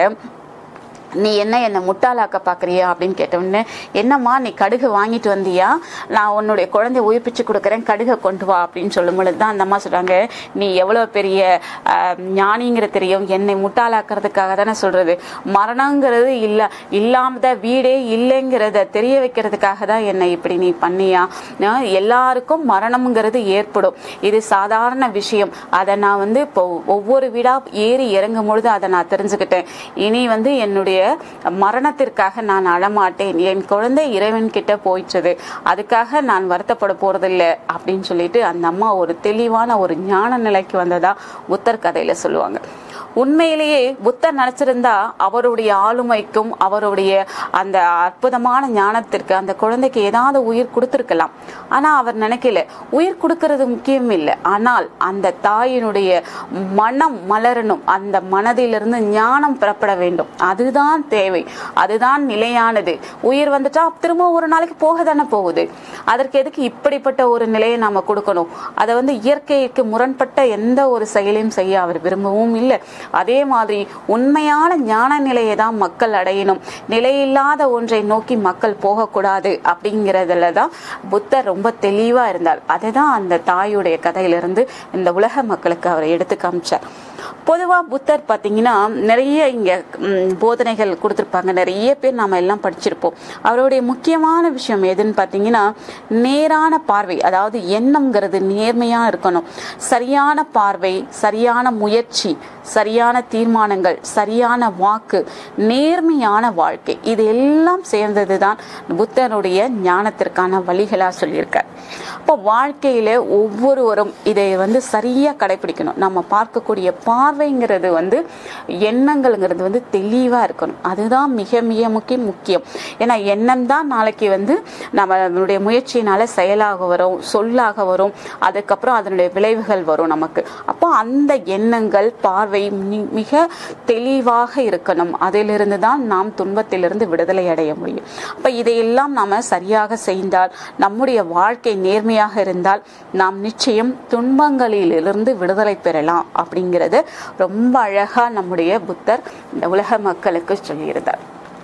நீ என்ன என்னை முட்டாளாக்க பாக்குறியா அப்படின்னு கேட்ட உடனே என்னம்மா நீ கடுகு வாங்கிட்டு வந்தியா நான் உன்னுடைய குழந்தைய உயிர்ப்பிச்சு கொடுக்குறேன் கடுகை கொண்டு வா அப்படின்னு சொல்லும் பொழுது தான் அந்த அம்மா சொல்றாங்க நீ எவ்வளவு பெரிய ஆஹ், ஞானிங்கிற தெரியும் என்னை முட்டாளாக்குறதுக்காக தானே சொல்றது மரணங்கிறது இல்ல இல்லாமத வீடே இல்லைங்கிறத தெரிய வைக்கிறதுக்காக தான் என்னை இப்படி நீ பண்ணியா நான் எல்லாருக்கும் மரணம்ங்கிறது ஏற்படும் இது சாதாரண விஷயம் அதை நான் வந்து இப்போ ஒவ்வொரு வீடா ஏறி இறங்கும் பொழுது அதை நான் தெரிஞ்சுக்கிட்டேன் இனி வந்து என்னுடைய மரணத்திற்காக நான் அழமாட்டேன் என் குழந்தை இறைவன் கிட்ட போயிட்டது அதுக்காக நான் வருத்தப்பட போறதில்ல அப்படின்னு சொல்லிட்டு அந்த அம்மா ஒரு தெளிவான ஒரு ஞான நிலைக்கு வந்ததா புத்தர் கதையில சொல்லுவாங்க உண்மையிலேயே புத்தர் நினைச்சிருந்தா அவருடைய ஆளுமைக்கும் அவருடைய அந்த அற்புதமான ஞானத்திற்கு அந்த குழந்தைக்கு ஏதாவது உயிர் கொடுத்திருக்கலாம் ஆனா அவர் நினைக்கல உயிர் கொடுக்கிறது முக்கியம் இல்லை ஆனால் அந்த தாயினுடைய மனம் மலரணும் அந்த மனதிலிருந்து ஞானம் பெறப்பட வேண்டும் அதுதான் தேவை அதுதான் நிலையானது உயிர் வந்துட்டா திரும்ப ஒரு நாளைக்கு போக தானே போகுது அதற்கு எதுக்கு இப்படிப்பட்ட ஒரு நிலையை நாம கொடுக்கணும் அதை வந்து இயற்கைக்கு முரண்பட்ட எந்த ஒரு செயலையும் செய்ய அவர் விரும்பவும் இல்லை அதே மாதிரி உண்மையான ஞான நிலையை தான் மக்கள் அடையணும் நிலையில்லாத ஒன்றை நோக்கி மக்கள் போகக்கூடாது அப்படிங்கிறதுல தான் புத்தர் ரொம்ப தெளிவா இருந்தார் அதுதான் அந்த தாயுடைய கதையிலிருந்து இந்த உலக மக்களுக்கு அவர் எடுத்து காமிச்சார் பொதுவா புத்தர் பாத்தீங்கன்னா நிறைய இங்க ம், போதனைகள் கொடுத்திருப்பாங்க நிறைய பேர் நாம எல்லாம் படிச்சிருப்போம் அவருடைய முக்கியமான விஷயம் எதுன்னு பாத்தீங்கன்னா நேரான பார்வை அதாவது எண்ணம்ங்கிறது நேர்மையா இருக்கணும் சரியான பார்வை சரியான முயற்சி சரியான தீர்மானங்கள் சரியான வாக்கு நேர்மையான வாழ்க்கை இது எல்லாம் சேர்ந்ததுதான் புத்தருடைய ஞானத்திற்கான வழிகளா சொல்லியிருக்கார் அப்போ வாழ்க்கையில ஒவ்வொருவரும் இதை வந்து சரியா கடைபிடிக்கணும் நம்ம பார்க்கக்கூடிய பார்வைங்கிறது வந்து எண்ணங்கள்ங்கிறது வந்து தெளிவா இருக்கணும் அதுதான் மிக மிக முக்கிய முக்கியம் ஏன்னா எண்ணம் தான் நாளைக்கு வந்து நம்மளுடைய முயற்சியினால செயலாக வரும் சொல்லாக வரும் அதுக்கப்புறம் அதனுடைய விளைவுகள் வரும் நமக்கு அப்போ அந்த எண்ணங்கள் பார்வை மி- மிக தெளிவாக இருக்கணும் அதிலிருந்து தான் நாம் துன்பத்திலிருந்து விடுதலை அடைய முடியும் அப்ப இதையெல்லாம் நாம சரியாக செய்தால் நம்முடைய வாழ்க்கை நேர்மையாக இருந்தால் நாம் நிச்சயம் துன்பங்களிலிருந்து விடுதலை பெறலாம் அப்படிங்கறது ரொம்ப அழகா நம்முடைய புத்தர் இந்த உலக மக்களுக்கு சொல்லியிருந்தார்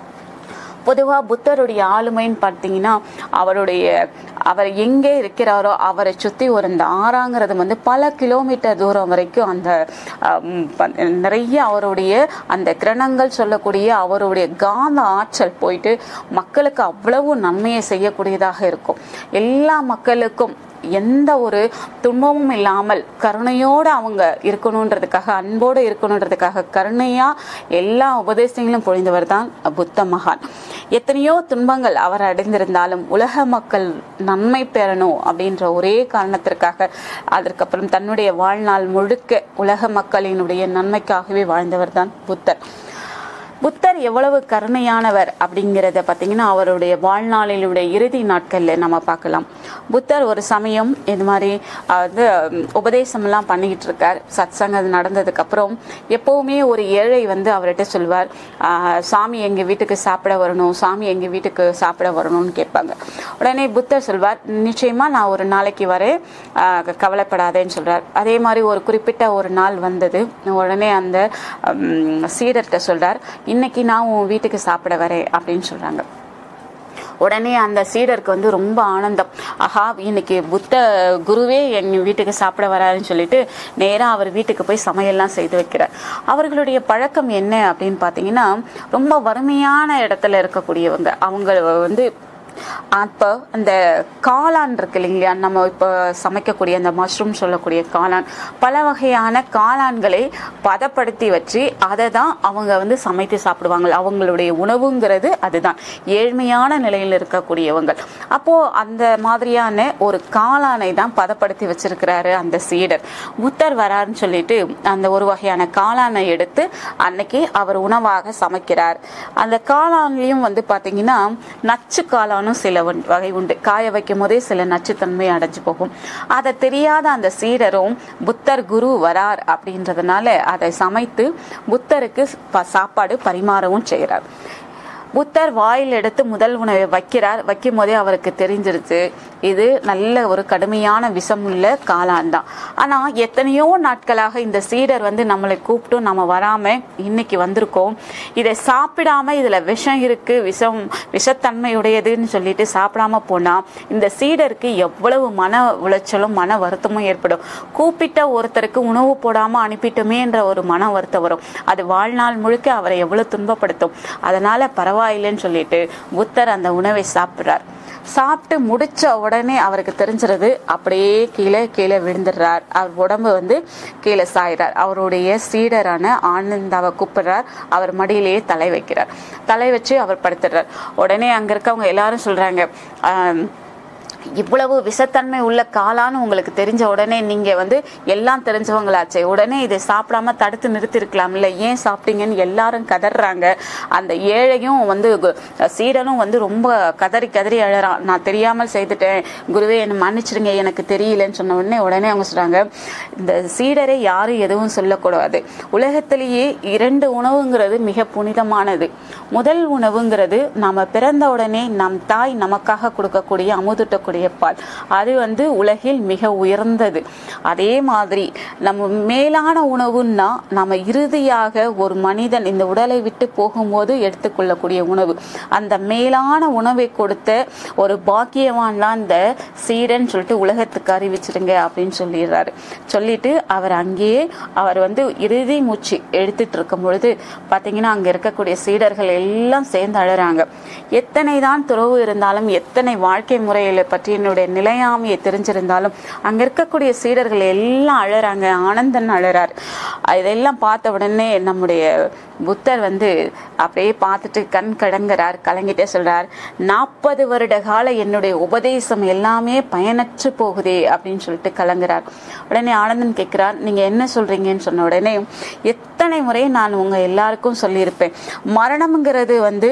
பொதுவா புத்தருடைய ஆளுமைன்னு பார்த்தீங்கன்னா அவருடைய அவர் எங்கே இருக்கிறாரோ அவரை சுத்தி ஒரு இந்த ஆறாங்கிறது வந்து பல கிலோமீட்டர் தூரம் வரைக்கும் அந்த ஆம், ப- நிறைய அவருடைய அந்த கிரணங்கள் சொல்லக்கூடிய அவருடைய காந்த ஆற்றல் போயிட்டு மக்களுக்கு அவ்வளவு நன்மையை செய்யக்கூடியதாக இருக்கும் எல்லா மக்களுக்கும் எந்த ஒரு துன்பமும் இல்லாமல் கருணையோடு அவங்க இருக்கணுன்றதுக்காக அன்போடு இருக்கணுன்றதுக்காக கருணையா எல்லா உபதேசங்களும் பொழிந்தவர் தான் புத்த மகான் எத்தனையோ துன்பங்கள் அவர் அடைந்திருந்தாலும் உலக மக்கள் நன்மை பெறணும் அப்படின்ற ஒரே காரணத்திற்காக அதற்கப்புறம் தன்னுடைய வாழ்நாள் முழுக்க உலக மக்களினுடைய நன்மைக்காகவே வாழ்ந்தவர் தான் புத்தர் புத்தர் எவ்வளவு கருணையானவர் அப்படிங்கிறத பார்த்தீங்கன்னா அவருடைய வாழ்நாளிலுடைய இறுதி நாட்களில் நம்ம பார்க்கலாம் புத்தர் ஒரு சமயம் இது மாதிரி அஹ், வந்து உம், உபதேசம்லாம் பண்ணிக்கிட்டு இருக்கார் சத் சங்கம் நடந்ததுக்கு அப்புறம் எப்பவுமே ஒரு ஏழை வந்து அவர்கிட்ட சொல்வார் "ஆஹ், சாமி எங்க வீட்டுக்கு சாப்பிட வரணும் சாமி எங்க வீட்டுக்கு சாப்பிட வரணும்னு கேட்பாங்க உடனே புத்தர் சொல்வார் நிச்சயமா நான் ஒரு நாளைக்கு வரேன் ஆஹ், கவலைப்படாதேன்னு சொல்றார் அதே மாதிரி ஒரு குறிப்பிட்ட ஒரு நாள் வந்தது உடனே அந்த உம், சீடர்கிட்ட சொல்றார் இன்னைக்கு நான் உன் வீட்டுக்கு சாப்பிட வரேன் அப்படின்னு சொல்றாங்க உடனே அந்த சீடருக்கு வந்து ரொம்ப ஆனந்தம் ஆஹா இன்னைக்கு புத்த குருவே என் வீட்டுக்கு சாப்பிட வராருன்னு சொல்லிட்டு நேரா அவர் வீட்டுக்கு போய் சமையல்லாம் செய்து வைக்கிறார் அவர்களுடைய பழக்கம் என்ன அப்படின்னு பார்த்தீங்கன்னா ரொம்ப வறுமையான இடத்துல இருக்கக்கூடியவங்க அவங்க வந்து அப்போ அந்த காளான் இருக்கு இல்லைங்களா நம்ம இப்போ சமைக்கக்கூடிய அந்த மஷ்ரூம் சொல்லக்கூடிய காளான் பல வகையான காளான்களை பதப்படுத்தி வச்சு அதை தான் அவங்க வந்து சமைத்து சாப்பிடுவாங்க அவங்களுடைய உணவுங்கிறது அதுதான் ஏழ்மையான நிலையில் இருக்கக்கூடியவங்க அப்போ அந்த மாதிரியான ஒரு காளானை தான் பதப்படுத்தி வச்சிருக்கிறாரு அந்த சீடர் புத்தர் வராருன்னு சொல்லிட்டு அந்த ஒரு வகையான காளானை எடுத்து அன்னைக்கு அவர் உணவாக சமைக்கிறார் அந்த காளான்லயும் வந்து பாத்தீங்கன்னா நச்சு காளானும் சில வன்- வகை உண்டு காய வைக்கும் போதே சில நச்சுத்தன்மை அடைஞ்சு போகும் அதை தெரியாத அந்த சீடரும் புத்தர் குரு வரார் அப்படின்றதுனால அதை சமைத்து புத்தருக்கு ப- சாப்பாடு பரிமாறவும் செய்கிறார் புத்தர் வாயில் எடுத்து முதல் உணவை வைக்கிறார் வைக்கும் போதே அவருக்கு தெரிஞ்சிருச்சு இது நல்ல ஒரு கடுமையான விஷம் உள்ள காளான் தான் ஆனா எத்தனையோ நாட்களாக இந்த சீடர் வந்து நம்மளை கூப்பிட்டும் நம்ம வராம இன்னைக்கு வந்திருக்கோம் இதை சாப்பிடாம இதுல விஷம் இருக்கு விஷம் விஷத்தன்மையுடையதுன்னு சொல்லிட்டு சாப்பிடாம போனா இந்த சீடருக்கு எவ்வளவு மன உளைச்சலும் மன வருத்தமும் ஏற்படும் கூப்பிட்ட ஒருத்தருக்கு உணவு போடாம அனுப்பிட்டோமேன்ற ஒரு மன வருத்தம் வரும் அது வாழ்நாள் முழுக்க அவரை எவ்வளவு துன்பப்படுத்தும் அதனால பரவாயில்லைன்னு சொல்லிட்டு புத்தர் அந்த உணவை சாப்பிடுறார் சாப்பிட்டு முடிச்ச உடனே அவருக்கு தெரிஞ்சிருது அப்படியே கீழே கீழே விழுந்துடுறார் அவர் உடம்பு வந்து கீழே சாயிறார் அவருடைய சீடரான ஆனந்தாவை கூப்பிடுறார் அவர் மடியிலேயே தலை வைக்கிறார் தலை வச்சு அவர் படுத்துடுறார் உடனே அங்க இருக்கவங்க எல்லாரும் சொல்றாங்க ஆம், இவ்வளவு விஷத்தன்மை உள்ள காளான்னு உங்களுக்கு தெரிஞ்ச உடனே நீங்க வந்து எல்லாம் தெரிஞ்சவங்களாச்சே உடனே இதை சாப்பிடாம தடுத்து நிறுத்திருக்கலாம்ல ஏன் சாப்பிட்டீங்கன்னு எல்லாரும் கதறாங்க அந்த ஏழையும் வந்து கு- சீடனும் வந்து ரொம்ப கதறி கதறி அழறான் நான் தெரியாமல் செய்துட்டேன் குருவே என்னை மன்னிச்சிருங்க எனக்கு தெரியலன்னு சொன்ன உடனே உடனே அவங்க சொல்றாங்க இந்த சீடரை யாரும் எதுவும் சொல்லக்கூடாது உலகத்திலேயே இரண்டு உணவுங்கிறது மிக புனிதமானது முதல் உணவுங்கிறது நாம பிறந்த உடனே நம் தாய் நமக்காக கொடுக்கக்கூடிய அமுதூட்டக்கூடிய பால் அது வந்து உலகில் மிக உயர்ந்தது அதே மாதிரி நம்ம மேலான உணவுன்னா நம்ம இறுதியாக ஒரு மனிதன் இந்த உடலை விட்டு போகும்போது எடுத்துக்கொள்ளக்கூடிய உணவு அந்த மேலான உணவை கொடுத்த ஒரு பாக்கியவான் தான் இந்த சீடன் சொல்லிட்டு உலகத்துக்கு அறிவிச்சிருங்க அப்படின்னு சொல்லிடுறாரு சொல்லிட்டு அவர் அங்கேயே அவர் வந்து இறுதி மூச்சு எடுத்துட்டு இருக்கும் பொழுது பாத்தீங்கன்னா அங்க இருக்கக்கூடிய சீடர்கள் எல்லாம் சேர்ந்து அழறாங்க எத்தனை தான் துறவு இருந்தாலும் எத்தனை வாழ்க்கை முறைகளை பற்றி என்னுடைய நிலையாமையை தெரிஞ்சிருந்தாலும் அங்க இருக்கக்கூடிய சீடர்கள் எல்லாம் அழறாங்க ஆனந்தன் அழறார் இதெல்லாம் பார்த்த உடனே நம்முடைய புத்தர் வந்து அப்படியே பார்த்துட்டு கண் கடங்குறார் கலங்கிட்டே சொல்றார் நாற்பது வருட கால என்னுடைய உபதேசம் எல்லாமே பயனற்று போகுதே அப்படின்னு சொல்லிட்டு கலங்குறார் உடனே ஆனந்தன் கேட்கிறார் நீங்க என்ன சொல்றீங்கன்னு சொன்ன உடனே எத்தனை முறை நான் உங்க எல்லாருக்கும் சொல்லியிருப்பேன் மரணம்ங்கிறது வந்து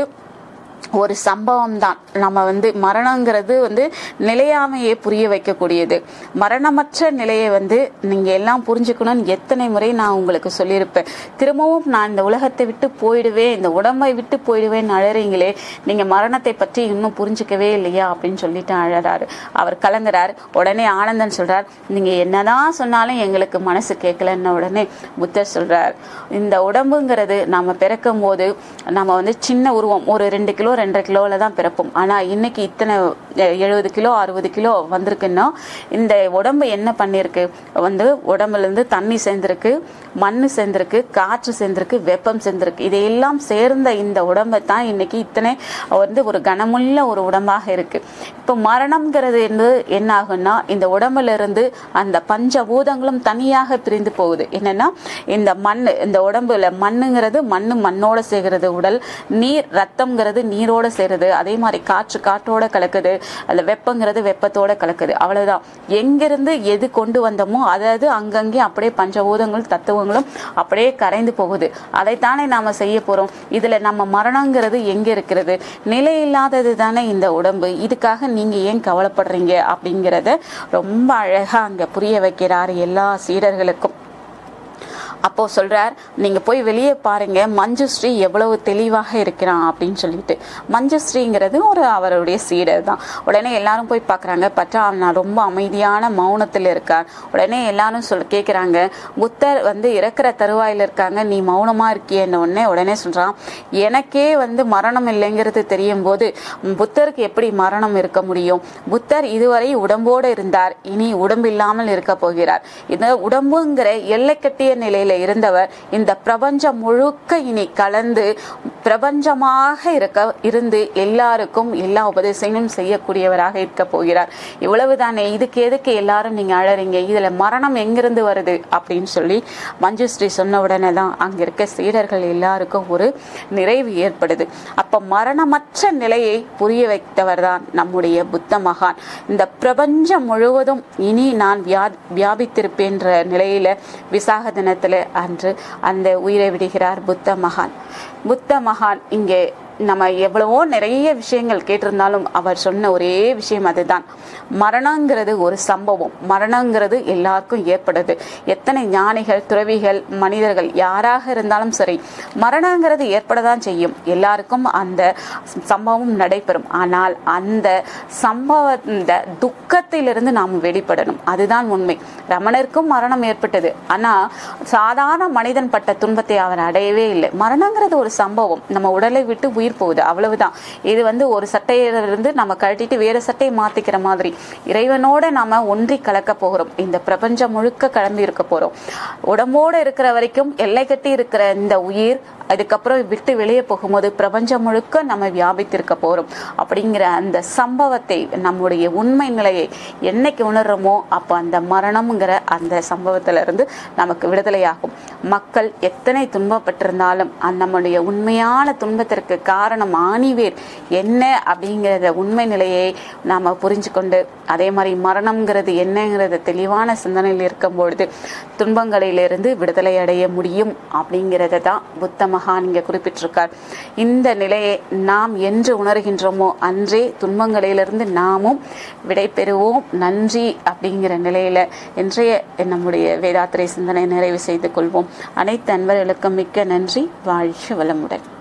ஒரு சம்பவம் தான் நம்ம வந்து மரணங்கிறது வந்து நிலையாமையை புரிய வைக்கக்கூடியது மரணமற்ற நிலையை வந்து நீங்க எல்லாம் புரிஞ்சுக்கணும்னு எத்தனை முறை நான் உங்களுக்கு சொல்லியிருப்பேன் திரும்பவும் நான் இந்த உலகத்தை விட்டு போயிடுவேன் இந்த உடம்பை விட்டு போயிடுவேன்னு அழறீங்களே நீங்க மரணத்தை பற்றி இன்னும் புரிஞ்சுக்கவே இல்லையா அப்படின்னு சொல்லிட்டு அழறாரு அவர் கலங்குறார் உடனே ஆனந்தன் சொல்றார் நீங்க என்னதான் சொன்னாலும் எங்களுக்கு மனசு கேட்கலன்ன உடனே புத்தர் சொல்றார் இந்த உடம்புங்கிறது நாம பிறக்கும் போது நம்ம வந்து சின்ன உருவம் ஒரு ரெண்டு கிலோ ரெண்டரை கிலோவில் தான் பிறப்போம் ஆனால் இன்னைக்கு இத்தனை எழுபது கிலோ அறுபது கிலோ வந்திருக்குன்னா இந்த உடம்பு என்ன பண்ணியிருக்கு வந்து உடம்புலேருந்து தண்ணி சேர்ந்துருக்கு மண் சேர்ந்துருக்கு காற்று சேர்ந்துருக்கு வெப்பம் சேர்ந்துருக்கு இதையெல்லாம் சேர்ந்த இந்த உடம்பை தான் இன்னைக்கு இத்தனை வந்து ஒரு கனமுள்ள ஒரு உடம்பாக இருக்கு இப்போ மரணம்ங்கிறது என்று என்ன ஆகும்னா இந்த உடம்புல இருந்து அந்த பஞ்ச பூதங்களும் தனியாக பிரிந்து போகுது என்னன்னா இந்த மண் இந்த உடம்புல மண்ணுங்கிறது மண்ணு மண்ணோட சேர்கிறது உடல் நீர் ரத்தம்ங்கிறது நீரோட நீரோட சேருது அதே மாதிரி காற்று காற்றோட கலக்குது அந்த வெப்பங்கிறது வெப்பத்தோட கலக்குது அவ்வளவுதான் எங்கிருந்து எது கொண்டு வந்தோமோ அதாவது அங்கங்கே அப்படியே பஞ்சபூதங்களும் தத்துவங்களும் அப்படியே கரைந்து போகுது அதைத்தானே நாம செய்ய போறோம் இதுல நம்ம மரணங்கிறது எங்க இருக்கிறது நிலை இல்லாதது தானே இந்த உடம்பு இதுக்காக நீங்க ஏன் கவலைப்படுறீங்க அப்படிங்கிறத ரொம்ப அழகா அங்க புரிய வைக்கிறார் எல்லா சீடர்களுக்கும் அப்போ சொல்றார் நீங்க போய் வெளியே பாருங்க மஞ்சுஸ்ரீ எவ்வளவு தெளிவாக இருக்கிறான் அப்படின்னு சொல்லிட்டு மஞ்சுஸ்ரீங்கிறது ஒரு அவருடைய சீடர் தான் உடனே எல்லாரும் போய் பார்க்கறாங்க பார்த்தா நான் ரொம்ப அமைதியான மௌனத்தில் இருக்கார் உடனே எல்லாரும் சொல் கேட்குறாங்க புத்தர் வந்து இறக்குற தருவாயில் இருக்காங்க நீ மௌனமா இருக்கியன்னு உடனே உடனே சொல்றான் எனக்கே வந்து மரணம் இல்லைங்கிறது தெரியும் போது புத்தருக்கு எப்படி மரணம் இருக்க முடியும் புத்தர் இதுவரை உடம்போடு இருந்தார் இனி உடம்பு இல்லாமல் இருக்க போகிறார் இந்த உடம்புங்கிற எல்லை கட்டிய நிலையில இருந்தவர் இந்த பிரபஞ்சம் முழுக்க இனி கலந்து பிரபஞ்சமாக இருக்க இருந்து எல்லாருக்கும் எல்லா உபதேசங்களும் செய்யக்கூடியவராக இருக்க போகிறார் இவ்வளவுதானே இதுக்கு எதுக்கு எல்லாரும் நீங்க அழறீங்க இதுல மரணம் எங்கிருந்து வருது அப்படின்னு சொல்லி மஞ்சுஸ்ரீ சொன்ன உடனே தான் அங்க இருக்க சீடர்கள் எல்லாருக்கும் ஒரு நிறைவு ஏற்படுது அப்ப மரணமற்ற நிலையை புரிய வைத்தவர் தான் நம்முடைய புத்த மகான் இந்த பிரபஞ்சம் முழுவதும் இனி நான் வியா வியாபித்திருப்பேன்ற நிலையில விசாக தினத்துல அன்று அந்த உயிரை விடுகிறார் புத்த மகான் புத்த மகான் இங்கே நம்ம எவ்வளவோ நிறைய விஷயங்கள் கேட்டிருந்தாலும் அவர் சொன்ன ஒரே விஷயம் அதுதான் மரணங்கிறது ஒரு சம்பவம் மரணங்கிறது எல்லாருக்கும் ஏற்படுது எத்தனை ஞானிகள் துறவிகள் மனிதர்கள் யாராக இருந்தாலும் சரி மரணங்கிறது ஏற்படதான் செய்யும் எல்லாருக்கும் அந்த சம்பவம் நடைபெறும் ஆனால் அந்த சம்பவ இந்த துக்கத்திலிருந்து நாம் வெளிப்படணும் அதுதான் உண்மை ரமணருக்கும் மரணம் ஏற்பட்டது ஆனா சாதாரண மனிதன் பட்ட துன்பத்தை அவர் அடையவே இல்லை மரணங்கிறது ஒரு சம்பவம் நம்ம உடலை விட்டு உயிர் போகுது அவ்வளவுதான் இது வந்து ஒரு சட்டையிலிருந்து நம்ம கழட்டிட்டு வேற சட்டையை மாத்திக்கிற மாதிரி இறைவனோட நாம ஒன்றி கலக்க போகிறோம் இந்த பிரபஞ்சம் முழுக்க கலந்து இருக்க போறோம் உடம்போட இருக்கிற வரைக்கும் எல்லை கட்டி இருக்கிற இந்த உயிர் அதுக்கப்புறம் விட்டு வெளியே போகும்போது பிரபஞ்சம் முழுக்க நம்ம வியாபித்திருக்க போறோம் அப்படிங்கிற அந்த சம்பவத்தை நம்முடைய உண்மை நிலையை என்னைக்கு உணர்றோமோ அப்போ அந்த மரணம்ங்கிற அந்த சம்பவத்துல இருந்து நமக்கு விடுதலையாகும் மக்கள் எத்தனை துன்பப்பட்டிருந்தாலும் அந்த நம்முடைய உண்மையான துன்பத்திற்கு காரணம் ஆணிவேர் என்ன அப்படிங்கிறத உண்மை நிலையை நாம புரிஞ்சு கொண்டு அதே மாதிரி மரணம்ங்கிறது என்னங்கிறத தெளிவான சிந்தனையில் இருக்கும் பொழுது துன்பங்களிலிருந்து விடுதலை அடைய முடியும் அப்படிங்கிறத தான் புத்த மகான் இங்க குறிப்பிட்டிருக்கார் இந்த நிலையை நாம் என்று உணர்கின்றோமோ அன்றே துன்பங்களிலிருந்து நாமும் விடை பெறுவோம் நன்றி அப்படிங்கிற நிலையில இன்றைய நம்முடைய வேதாத்திரை சிந்தனை நிறைவு செய்து கொள்வோம் அனைத்து அன்பர்களுக்கும் மிக்க நன்றி வாழ்க வளமுடன்